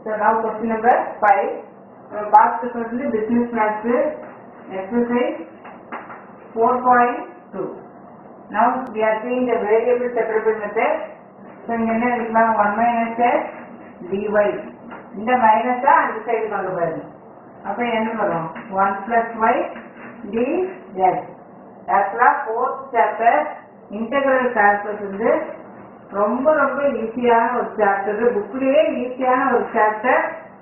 So now question number five. நம்ம பார்த்துட்டு வந்து business maths exercise 4.2. Now we are seeing the variable separable method. So இங்க என்ன எடுக்கலாம் 1 minus x dy. இந்த மைனஸா அந்த சைடு கொண்டு போயிடணும் அப்ப என்ன வரும் 1 plus y dx. ஆக்சுவலா ஃபோர்த் சாப்டர் இன்டெகிரல் கால்குலஸ் வந்து ரொம்ப ரொம்ப ஈஸியான ஒரு சாப்டர் புக்லயே ஈஸியான ஒரு சாப்டர்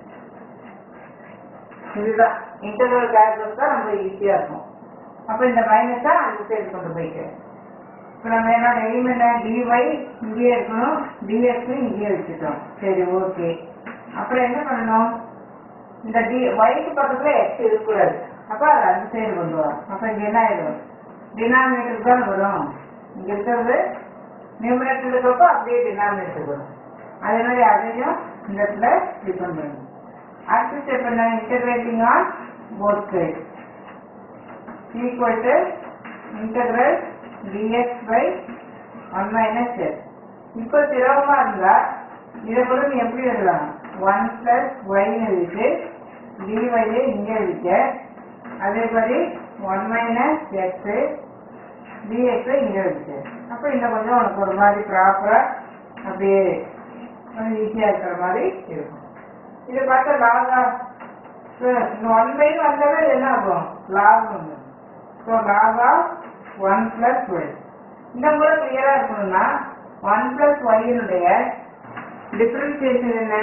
இதுதான் இன்டெகிரல் கால்குலஸ் தான் ரொம்ப ஈஸியா இருக்கும் அப்ப இந்த மைனஸா அந்த சைடு கொண்டு போய்க்க இப்போ நம்ம என்னோட எய்ம் என்ன டிஒய் இங்கேயே இருக்கணும் டிஎக்ஸ் இங்கேயே வச்சுட்டோம் சரி ஓகே அப்புறம் என்ன பண்ணணும் இந்த டி ஒய்க்கு பக்கத்துல எக்ஸ் இருக்கக்கூடாது அப்ப அது அந்த சைடு கொண்டு வரும் அப்ப இங்க என்ன ஆயிடும் டினாமினேட்டர் தான் வரும் இங்க இருக்கிறது நியூமரேட்டர் இருக்கிறப்போ அப்படியே டினாமினேட்டர் வரும் அதே மாதிரி அதையும் இந்த இடத்துல டிபெண்ட் பண்ணணும் அடுத்த ஸ்டெப் என்ன integrating on both side equal to integral dx by one minus S இப்போ திரவமா இருந்தா இதை கூட நீ எப்படி எழுதலாம் ஒன் பிளஸ் ஒய்னு இருக்கு டிஒய்ல இங்க இருக்கு அதே மாதிரி ஒன் மைனஸ் எக்ஸ் டிஎக்ஸ் இங்க இருக்கு அப்போ இன்னும் கொஞ்சம் உனக்கு ஒரு மாதிரி ப்ராப்பரா அப்படியே கொஞ்சம் ஈஸியா இருக்கிற மாதிரி இருக்கும் இதை பார்த்தா லாகா இந்த ஒன் பை வந்தாவே இது என்ன ஆகும் லாக் வந்து ஸோ லாகா ஒன் பிளஸ் ஒய் இந்த முறை கிளியரா இருக்கணும்னா ஒன் பிளஸ் ஒய்னுடைய டிஃபரன்சியேஷன் என்ன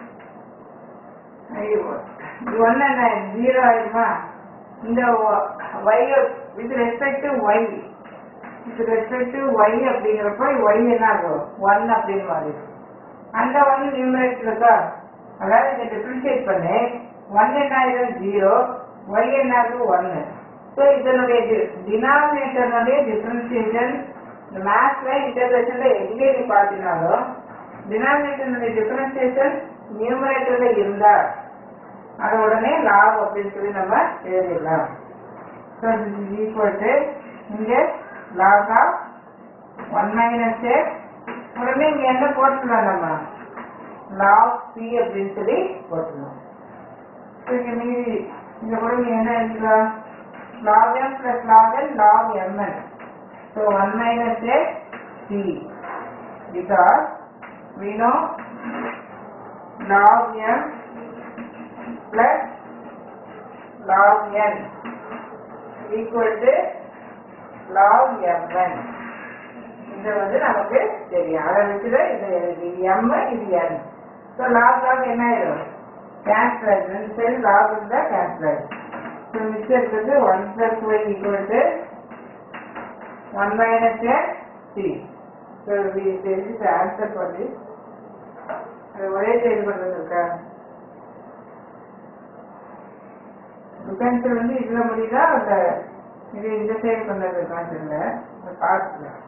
இது ஒன்று என்ன ஜீரோ ஆயிடுமா இந்த y with respect to y with respect to y அப்படிங்கிறப்ப ஒய் என்ன ஆகும் ஒன் அப்படின்னு மாறி அந்த ஒன் நியூமரேட் இருக்கா அதாவது இதை டிஃபரன்ஷியேட் பண்ணி ஒன் என்ன ஆயிடும் ஜீரோ ஒய் என்ன ஆகும் ஒன்னு ஸோ இதனுடைய டினாமினேட்டர்னுடைய டிஃபரன்சியேஷன் இந்த மேத்ஸ்ல இன்டர்கிரேஷன்ல எங்கே நீ பார்த்தீங்கனாலும் டினாமினேட்டர்னுடைய டிஃபரன்சியேஷன் நியூமரேட்டர்ல இருந்தா அது உடனே லாப் அப்படின்னு சொல்லி நம்ம எழுதிடலாம் so this is equal to இங்கே log of one minus x உடனே இங்க என்ன போட்டுக்கலாம் நம்ம லாக் சி அப்படின்னு சொல்லி போட்டுக்கலாம் ஸோ இங்க மீதி இங்க கூட நீ என்ன எழுதிக்கலாம் log m plus log n log mn so 1 minus x c because we know log m plus log n equal to log mn இது வந்து நமக்கு தெரியும் அதை வச்சுதான் இது இது m இது n ஸோ லாக் லாக் என்ன ஆயிடும் கேன்சல் ஆயிடும் ரெண்டு சைடு லாக் இருந்தா கேன்சல் ஆயிடும் ஸோ மிச்சம் இருக்கிறது one plus y equal to one minus x C so தெரிஞ்சு ஆன்சர் பண்ணி அது ஒரே சைடு பண்ணுறது இருக்கா லுக்கன்சர் வந்து இதுல முடியுதா அந்த இது இந்த சைடு பண்ணது இருக்கான்னு தெரியல பார்த்துக்கலாம்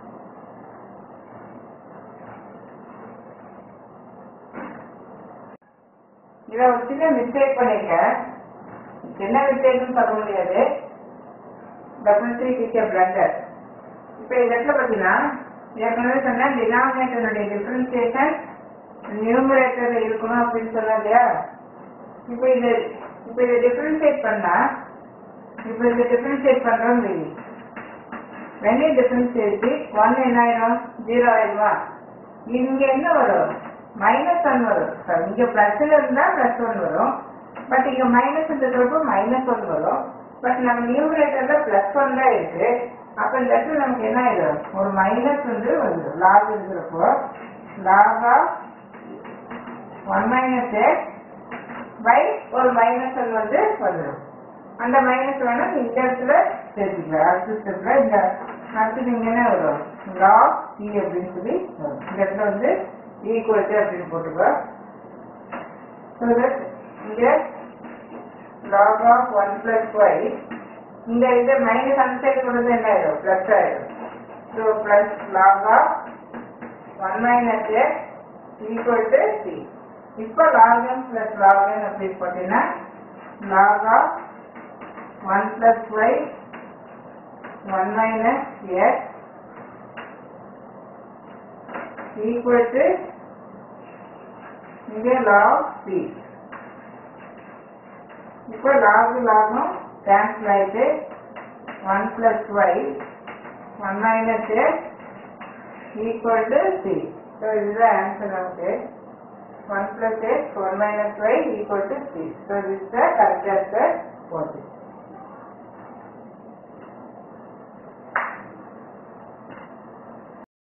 இதை வச்சுட்டு மிஸ்டேக் பண்ணிருக்கேன் என்ன மிஸ்டேக்னு சொல்ல முடியாது டெஃபினெட்லி டீச்சர் பிளண்டர் இப்போ இந்த இடத்துல பார்த்தீங்கன்னா ஏற்கனவே சொன்னேன் டினாமினேட்டருடைய டிஃபரன்சியேஷன் நியூமரேட்டர்ல இருக்கணும் அப்படின்னு சொன்னேன் இல்லையா இப்போ இது இப்போ இதை டிஃபரன்சியேட் பண்ணா இப்போ இதை டிஃபரன்சியேட் பண்றோம் வை வெனி டிஃபரன்சியேட் ஒன் என்ன ஆயிரும் ஜீரோ ஆயிடுமா இங்க என்ன வரும் மைனஸ் ஒன் வரும் சார் இங்க பிளஸ்ல இருந்தா பிளஸ் ஒன் வரும் பட் இங்க மைனஸ் இருக்கிறப்போ மைனஸ் ஒன் வரும் பட் நம்ம நியூமரேட்டர்ல பிளஸ் ஒன் தான் இருக்கு அப்ப இந்த இடத்துல நமக்கு என்ன ஆயிடும் ஒரு மைனஸ் வந்து வந்துடும் லாக் இருக்கிறப்போ log of one minus x by ஒரு மைனஸ் ஒன் வந்து வந்துடும் அந்த மைனஸ் வேணா இந்த இடத்துல சேர்த்துக்கலாம் அடுத்த ஸ்டெப்ல இந்த அடுத்து நீங்க என்ன வரும் லாக் சி அப்படின்னு சொல்லி வரும் இந்த இடத்துல வந்து ஈக்குவல் அப்படின்னு போட்டுக்கோ So that இங்க log of 1 plus y இந்த இது மைனஸ் அந்த சைடு கொண்டு என்ன ஆயிடும் பிளஸ் ஆயிடும் so plus log of 1 minus x equal to C இப்போ log m plus log n அப்படி போட்டீங்கன்னா log of 1 plus y 1 minus x equal to இங்கே லாக் சி இப்போ லாக் லாகும் கேன்சல் ஆயிட்டு one plus y one minus x equal to C so இதுதான் answer நமக்கு one plus x one minus y equal to C so this the correct answer போட்டு